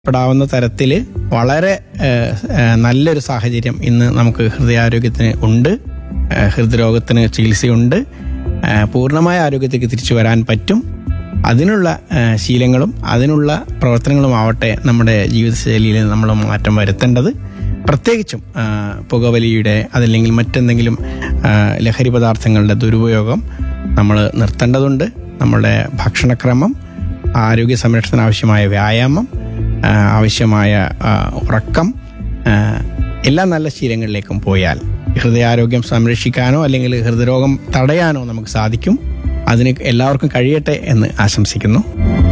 പെടാവുന്ന തരത്തിൽ വളരെ ഏഹ്, ഏഹ്, നല്ലൊരു സാഹചര്യം ഇന്ന് നമുക്ക് ഹൃദയാരോഗ്യത്തിന് ഉണ്ട് ഏഹ്, ഹൃദ്രോഗത്തിന് ചികിത്സയുണ്ട് ഏഹ്, പൂർണ്ണമായ ആരോഗ്യത്തേക്ക് തിരിച്ചു വരാൻ പറ്റും അതിനുള്ള ഏഹ്, ശീലങ്ങളും അതിനുള്ള പ്രവർത്തനങ്ങളും ആവട്ടെ നമ്മുടെ ജീവിതശൈലിയിൽ നമ്മൾ മാറ്റം വരുത്തേണ്ടത് പ്രത്യേകിച്ചും ആ, പുകവലിയുടെ അതല്ലെങ്കിൽ മറ്റെന്തെങ്കിലും ആ, ലഹരി പദാർത്ഥങ്ങളുടെ ദുരുപയോഗം നമ്മൾ നിർത്തേണ്ടതുണ്ട് നമ്മുടെ ഭക്ഷണക്രമം ആരോഗ്യ സംരക്ഷണത്തിന് ആവശ്യമായ വ്യായാമം ആ, ആവശ്യമായ ആ, ഉറക്കം ആ, എല്ലാ നല്ല ശീലങ്ങളിലേക്കും പോയാൽ ഹൃദയാരോഗ്യം സംരക്ഷിക്കാനോ അല്ലെങ്കിൽ ഹൃദയരോഗം തടയാനോ നമുക്ക് സാധിക്കും അതിന് എല്ലാവർക്കും കഴിയട്ടെ എന്ന് ആശംസിക്കുന്നു